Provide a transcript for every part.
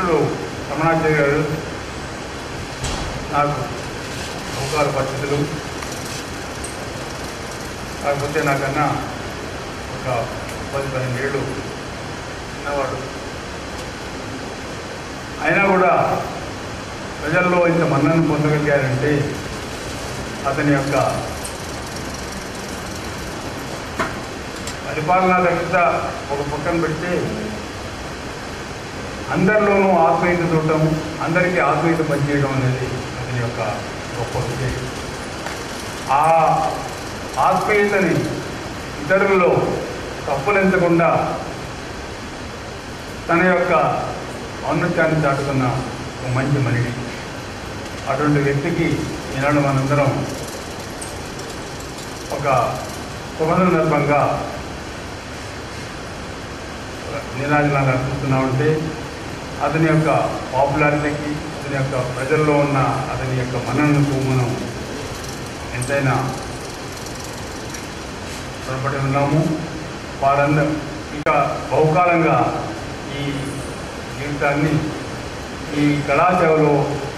మిత్రుడు రమణాచార్య గారు నాకు అవకాశ పరిస్థితులు కాకపోతే నాకన్నా ఒక పది పదిహేను ఏళ్ళు చిన్నవాడు అయినా కూడా ప్రజల్లో ఇంత మన్నను పొందగలిగారంటే అతని యొక్క పరిపాలనా దక్షత ఒక పక్కన పెడితే అందరిలోనూ ఆత్మీయత చూడటం అందరికీ ఆత్మీయత పనిచేయడం అనేది అతని యొక్క గొప్ప విజయం ఆ ఆత్మీయతని ఇతరులలో తప్పులెంచకుండా తన యొక్క ఔన్నత్యాన్ని చాటుకున్న ఒక మంచి మనిషి అటువంటి వ్యక్తికి ఈనాడు మనందరం ఒక శుభ సందర్భంగా నిరాజనాలు అర్పిస్తున్నామంటే అతని యొక్క పాపులారిటీకి అతని యొక్క ప్రజల్లో ఉన్న అతని యొక్క మననకు మనం ఎంతైనా రుణపడి ఉన్నాము వారందరూ ఇంకా బహుకాలంగా ఈ జీవితాన్ని ఈ కళాసేవలో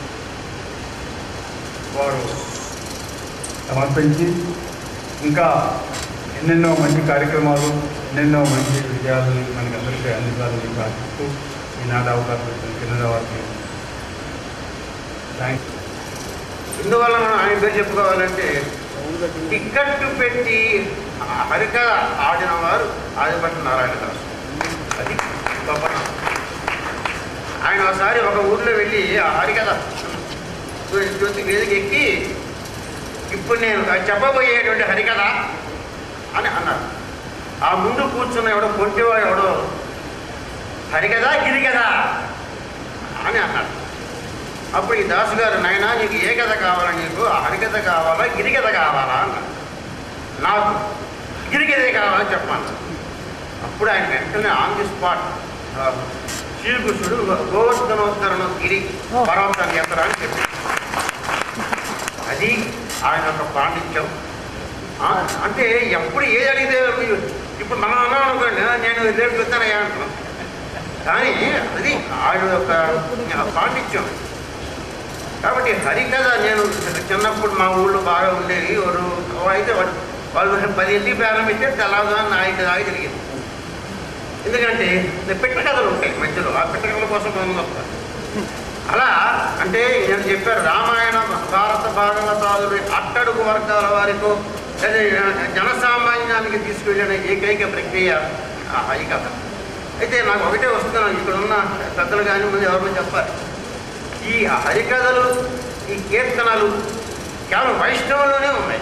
వారు సమర్పించి ఇంకా ఎన్నెన్నో మంచి కార్యక్రమాలు ఎన్నెన్నో మంచి విజయాలు మనకి అందరికీ అందించాలని ప్రార్థిస్తూ ఈనాడు అవకాశం ఇచ్చిన కింద వారికి థ్యాంక్స్ ఇందువల్ల మనం ఆయన పేరు చెప్పుకోవాలంటే టికెట్ పెట్టి హరిక ఆడిన వారు ఆదిపట్ల నారాయణ దాస్ అది గొప్పతనం ఆయన ఒకసారి ఒక ఊర్లో వెళ్ళి ఆ హరికథ జ్యోతి వేదిక ఎక్కి ఇప్పుడు నేను చెప్పబోయేటువంటి హరికథ అని అన్నారు ఆ ముందు కూర్చున్న ఎవడో కొంటివాడు ఎవడో హరికథ గిరికథ అని అన్నాడు అప్పుడు ఈ దాసు గారు నాయనా నీకు ఏ కథ కావాలా నీకు ఆ హరికథ కావాలా గిరికథ కావాలా అన్నాడు నాకు గిరికథే కావాలని చెప్పాను అప్పుడు ఆయన వెంటనే ఆన్ ది స్పాట్ శ్రీకృష్ణుడు గోవర్ధనోద్ధరణ గిరి పర్వతాన్ని ఎత్తడానికి చెప్పాడు అది ఆయన యొక్క పాండిత్యం ఆ, అంటే ఎప్పుడు ఏది అడిగితే మీరు ఇప్పుడు మనం అన్నాం అనుకోండి నేను రేపు చెప్తానయ్యా అంటున్నాం కానీ అది ఆయన యొక్క పాండిత్యం కాబట్టి హరికథ నేను చిన్నప్పుడు మా ఊళ్ళో బాగా ఉండేవి వారు అయితే వాళ్ళు వాళ్ళు పదింటికి ప్రారంభించే తెల్లవారుజామున ఐదు దాకా జరిగింది ఎందుకంటే పెట్ట కథలు ఉంటాయి మధ్యలో ఆ పెట్ట కథల కోసం కొంతమంది వస్తారు అలా అంటే నేను చెప్పారు రామాయణ భారత భాగవతాలు అట్టడుగు వర్గాల వారికో అదే జనసామాన్యానికి తీసుకువెళ్ళిన ఏకైక ప్రక్రియ ఆ ఈ కథ అయితే నాకు ఒకటే వస్తున్నాను ఇక్కడ ఉన్న పెద్దలు కానీ ముందు ఎవరినో చెప్పాలి ఈ హరికథలు ఈ కీర్తనలు కేవలం వైష్ణవులోనే ఉన్నాయి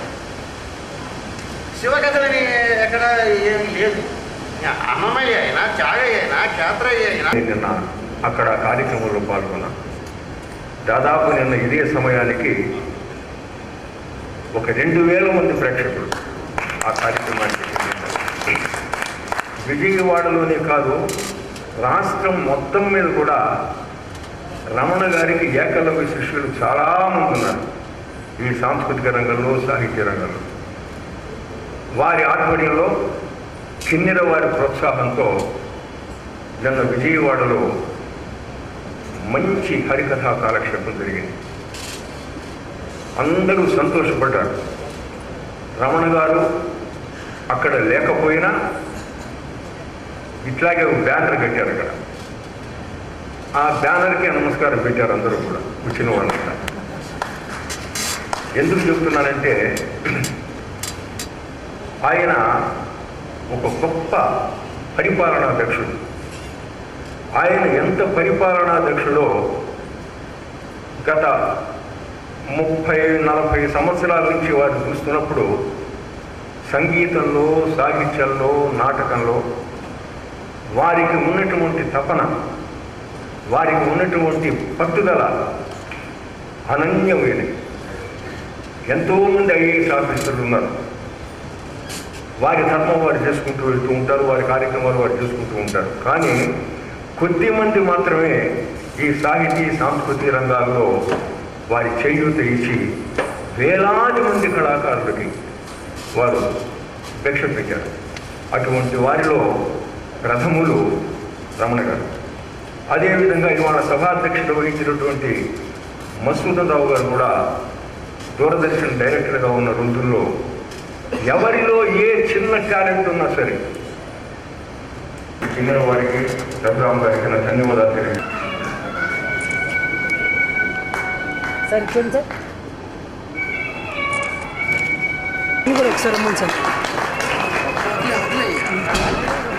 శివకథలని ఎక్కడ ఏం లేదు అన్నమయ్య అయినా చాగయ్య అయినా క్షేత్రయ్య అయినా నేను నిన్న అక్కడ కార్యక్రమంలో పాల్గొన్నా దాదాపు నిన్న ఇదే సమయానికి ఒక రెండు వేల మంది ప్రేక్షకులు ఆ కార్యక్రమానికి వెళ్ళారు. విజయవాడలోనే కాదు రాష్ట్రం మొత్తం మీద కూడా రమణ గారికి ఏకలవ్య శిష్యులు చాలామంది ఉన్నారు ఈ సాంస్కృతిక రంగంలో సాహిత్య రంగంలో వారి ఆధ్వర్యంలో కిన్నెర వారి ప్రోత్సాహంతో నిన్న విజయవాడలో మంచి హరికథా కాలక్షేపం జరిగింది అందరూ సంతోషపడ్డారు రమణ గారు అక్కడ లేకపోయినా ఇట్లాగే ఒక బ్యానర్ కట్టారు అక్కడ ఆ బ్యానర్కి నమస్కారం పెట్టారు అందరూ కూడా వచ్చిన వాళ్ళంతా ఎందుకు చెప్తున్నానంటే ఆయన ఒక గొప్ప పరిపాలనా దక్షుడు ఆయన ఎంత పరిపాలనా దక్షుడో గత ముప్పై నలభై సంవత్సరాల నుంచి వారు చూస్తున్నప్పుడు సంగీతంలో సాహిత్యంలో నాటకంలో వారికి ఉన్నటువంటి తపన వారికి ఉన్నటువంటి పట్టుదల అనన్యమైనది ఎంతోమంది ఐఏఎస్ ఆఫీసర్లు ఉన్నారు వారి ధర్మం వారు చేసుకుంటూ వెళ్తూ ఉంటారు వారి కార్యక్రమాలు వారు చేసుకుంటూ ఉంటారు కానీ కొద్ది మంది మాత్రమే ఈ సాహితీ సాంస్కృతిక రంగాల్లో వారి చేయూత ఇచ్చి వేలాది మంది కళాకారులకి వారు భిక్ష పెట్టారు అటువంటి వారిలో ప్రథములు రమణ గారు అదేవిధంగా ఇవాళ సభాధ్యక్షత వహించినటువంటి మసూదరావు గారు కూడా దూరదర్శన్ డైరెక్టర్గా ఉన్న రోజుల్లో ఎవరిలో ఏ చిన్న టాలెంట్ ఉన్నా సరే చెందిన వారికి రఘురామ్ గారికి నా ధన్యవాదాలు తెలియజేస్తున్నాను. సార్ చూడండి సార్ ఇది కూడా ఒకసారి ఇవ్వండి సార్